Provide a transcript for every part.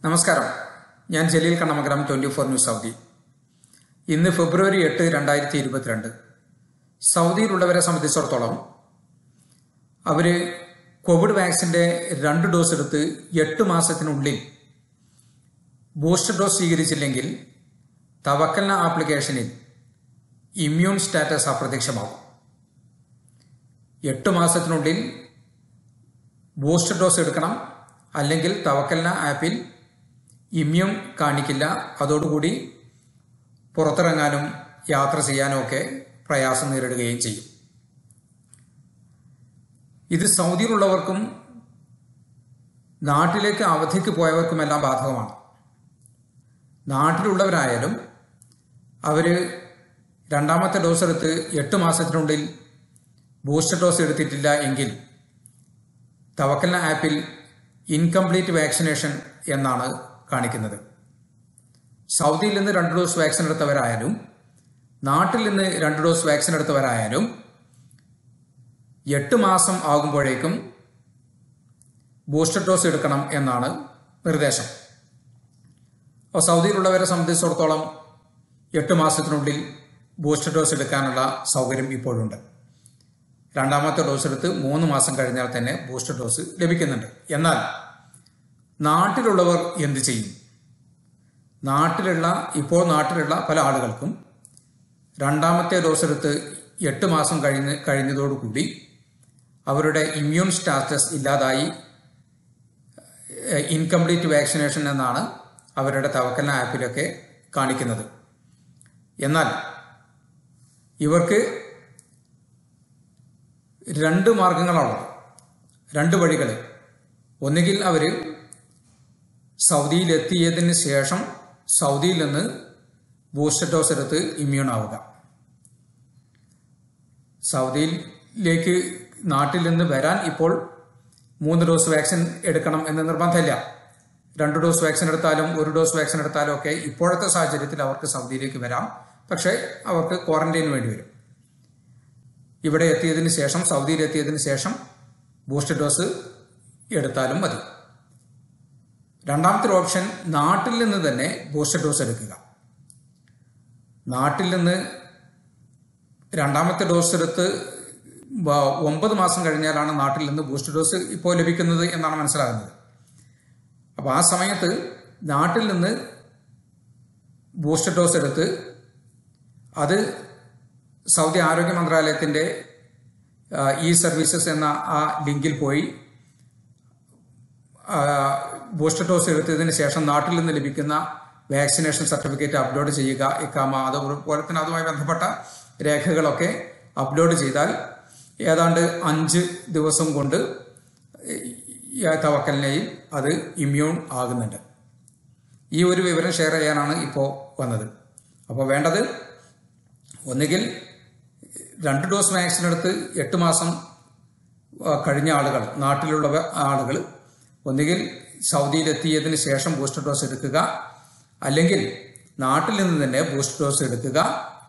നമസ്കാരം ഞാൻ Jaleel Kannamangalam twenty four news Saudi ഇന്ന് ഫെബ്രുവരി എട്ട് രണ്ടായിരത്തി ഇരുപത്തിരണ്ട് സൗദിയിലുള്ളവരെ സംബന്ധിച്ചിടത്തോളം അവർ കോവിഡ് വാക്സിന്റെ രണ്ട് ഡോസ് എടുത്ത് എട്ട് മാസത്തിനുള്ളിൽ ബൂസ്റ്റർ ഡോസ് സ്വീകരിച്ചില്ലെങ്കിൽ തവക്കലിന ആപ്ലിക്കേഷനിൽ ഇമ്മ്യൂൺ സ്റ്റാറ്റസ് അപ്രത്യക്ഷമാകും എട്ട് മാസത്തിനുള്ളിൽ ബൂസ്റ്റർ ഡോസ് എടുക്കണം അല്ലെങ്കിൽ തവക്കലിന ആപ്പിൽ ഇമ്മ്യൂൺ കാണിക്കില്ല അതോടുകൂടി പുറത്തിറങ്ങാനും യാത്ര ചെയ്യാനും ഒക്കെ പ്രയാസം നേരിടുകയും ചെയ്യും ഇത് സൗദിയിലുള്ളവർക്കും നാട്ടിലേക്ക് അവധിക്ക് പോയവർക്കുമെല്ലാം ബാധകമാണ് നാട്ടിലുള്ളവരായാലും അവർ രണ്ടാമത്തെ ഡോസ് എടുത്ത് എട്ട് മാസത്തിനുള്ളിൽ ബൂസ്റ്റർ ഡോസ് എടുത്തിട്ടില്ല എങ്കിൽ തവക്കലിന ആപ്പിൽ ഇൻകംപ്ലീറ്റ് വാക്സിനേഷൻ എന്നാണ് കാണിക്കുന്നത് സൗദിയിൽ നിന്ന് രണ്ട് ഡോസ് വാക്സിൻ എടുത്തവരായാലും നാട്ടിൽ നിന്ന് രണ്ട് ഡോസ് വാക്സിൻ എടുത്തവരായാലും എട്ട് മാസം ആകുമ്പോഴേക്കും ബൂസ്റ്റർ ഡോസ് എടുക്കണം എന്നാണ് നിർദ്ദേശം അപ്പോൾ സൗദിയിലുള്ളവരെ സംബന്ധിച്ചിടത്തോളം എട്ട് മാസത്തിനുള്ളിൽ ബൂസ്റ്റർ ഡോസ് എടുക്കാനുള്ള സൗകര്യം ഇപ്പോഴുണ്ട് രണ്ടാമത്തെ ഡോസ് എടുത്ത് മൂന്ന് മാസം കഴിഞ്ഞാൽ തന്നെ ബൂസ്റ്റർ ഡോസ് ലഭിക്കുന്നുണ്ട് എന്നാൽ നാട്ടിലുള്ളവർ എന്ത് ചെയ്യും നാട്ടിലുള്ള ഇപ്പോൾ നാട്ടിലുള്ള പല ആളുകൾക്കും രണ്ടാമത്തെ ഡോസ് എടുത്ത് എട്ട് മാസം കഴിഞ്ഞ് കഴിഞ്ഞതോടുകൂടി അവരുടെ ഇമ്മ്യൂൺ സ്റ്റാറ്റസ് ഇല്ലാതായി ഇൻകംപ്ലീറ്റ് വാക്സിനേഷൻ എന്നാണ് അവരുടെ തവക്കലിന ആപ്പിലൊക്കെ കാണിക്കുന്നത് എന്നാൽ ഇവർക്ക് രണ്ട് മാർഗങ്ങളാണുള്ളത് രണ്ട് വഴികൾ ഒന്നുകിൽ അവർ സൗദിയിലെത്തിയതിന് ശേഷം സൗദിയിൽ നിന്ന് ബൂസ്റ്റർ ഡോസ് എടുത്ത് ഇമ്മ്യൂൺ ആവുക സൗദിയിലേക്ക് നാട്ടിൽ നിന്ന് വരാൻ ഇപ്പോൾ മൂന്ന് ഡോസ് വാക്സിൻ എടുക്കണം എന്ന് നിർബന്ധമില്ല രണ്ട് ഡോസ് വാക്സിൻ എടുത്താലും ഒരു ഡോസ് വാക്സിൻ എടുത്താലും ഒക്കെ ഇപ്പോഴത്തെ സാഹചര്യത്തിൽ അവർക്ക് സൗദിയിലേക്ക് വരാം പക്ഷേ അവർക്ക് ക്വാറന്റൈൻ വേണ്ടി വരും ഇവിടെ എത്തിയതിന് ശേഷം സൗദിയിൽ എത്തിയതിന് ശേഷം ബൂസ്റ്റർ ഡോസ് എടുത്താലും മതി രണ്ടാമത്തെ ഓപ്ഷൻ നാട്ടിൽ നിന്ന് തന്നെ ബൂസ്റ്റർ ഡോസ് എടുക്കുക നാട്ടിൽ നിന്ന് രണ്ടാമത്തെ ഡോസ് എടുത്ത് ഒമ്പത് മാസം കഴിഞ്ഞാലാണ് നാട്ടിൽ നിന്ന് ബൂസ്റ്റർ ഡോസ് ഇപ്പോൾ ലഭിക്കുന്നത് എന്നാണ് മനസ്സിലാകുന്നത് അപ്പോൾ ആ സമയത്ത് നാട്ടിൽ നിന്ന് ബൂസ്റ്റർ ഡോസ് എടുത്ത് അത് സൗദി ആരോഗ്യ മന്ത്രാലയത്തിൻ്റെ ഇ സർവീസസ് എന്ന ആ ലിങ്കിൽ പോയി ബൂസ്റ്റർ ഡോസ് എടുത്തതിന് ശേഷം നാട്ടിൽ നിന്ന് ലഭിക്കുന്ന വാക്സിനേഷൻ സർട്ടിഫിക്കറ്റ് അപ്ലോഡ് ചെയ്യുക ഇക്കാമ അതുപോലെ തന്നെ അതുമായി ബന്ധപ്പെട്ട രേഖകളൊക്കെ അപ്ലോഡ് ചെയ്താൽ ഏതാണ്ട് അഞ്ച് ദിവസം കൊണ്ട് തവക്കലിനെയും അത് ഇമ്മ്യൂൺ ആകുന്നുണ്ട് ഈ ഒരു വിവരം ഷെയർ ചെയ്യാനാണ് ഇപ്പോൾ വന്നത് അപ്പോൾ വേണ്ടത് ഒന്നുകിൽ രണ്ട് ഡോസ് വാക്സിൻ എടുത്ത് എട്ട് മാസം കഴിഞ്ഞ ആളുകൾ നാട്ടിലുള്ള ആളുകൾ ഒന്നുകിൽ സൗദിയിലെത്തിയതിന് ശേഷം ബൂസ്റ്റർ ഡോസ് എടുക്കുക അല്ലെങ്കിൽ നാട്ടിൽ നിന്ന് തന്നെ ബൂസ്റ്റർ ഡോസ് എടുക്കുക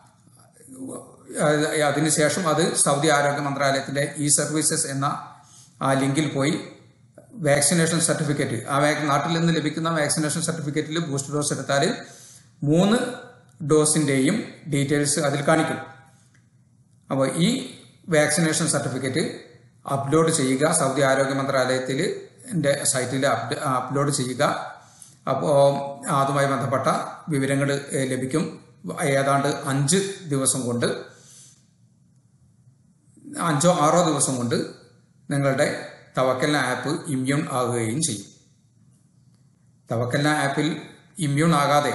അതിനുശേഷം അത് സൗദി ആരോഗ്യ മന്ത്രാലയത്തിൻ്റെ ഇ സർവീസസ് എന്ന ആ ലിങ്കിൽ പോയി വാക്സിനേഷൻ സർട്ടിഫിക്കറ്റ് ആ നാട്ടിൽ നിന്ന് ലഭിക്കുന്ന വാക്സിനേഷൻ സർട്ടിഫിക്കറ്റിൽ ബൂസ്റ്റർ ഡോസ് എടുത്താൽ മൂന്ന് ഡോസിൻ്റെയും ഡീറ്റെയിൽസ് അതിൽ കാണിക്കും അപ്പോൾ ഈ വാക്സിനേഷൻ സർട്ടിഫിക്കറ്റ് അപ്ലോഡ് ചെയ്യുക സൗദി ആരോഗ്യ മന്ത്രാലയത്തിൽ സൈറ്റിൽ അപ്ലോഡ് ചെയ്യുക അപ്പോൾ അതുമായി ബന്ധപ്പെട്ട വിവരങ്ങൾ ലഭിക്കും ഏതാണ്ട് അഞ്ച് ദിവസം കൊണ്ട് അഞ്ചോ ആറോ ദിവസം കൊണ്ട് നിങ്ങളുടെ തവക്കലിന ആപ്പ് ഇമ്മ്യൂൺ ആകുകയും ചെയ്യും തവക്കലിന ആപ്പിൽ ഇമ്മ്യൂൺ ആകാതെ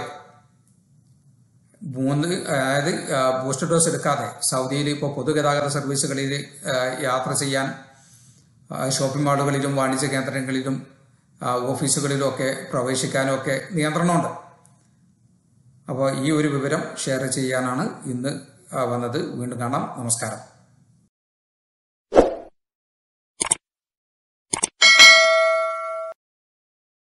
മൂന്ന് അതായത് ബൂസ്റ്റർ ഡോസ് എടുക്കാതെ സൗദിയിൽ ഇപ്പോൾ പൊതുഗതാഗത സർവീസുകളിൽ യാത്ര ചെയ്യാൻ ഷോപ്പിംഗ് മാളുകളിലും വാണിജ്യ കേന്ദ്രങ്ങളിലും ഓഫീസുകളിലും ഒക്കെ പ്രവേശിക്കാനും ഒക്കെ നിയന്ത്രണമുണ്ട് അപ്പോൾ ഈ ഒരു വിവരം ഷെയർ ചെയ്യാനാണ് ഇന്ന് വന്നത് വീണ്ടും കാണാം നമസ്കാരം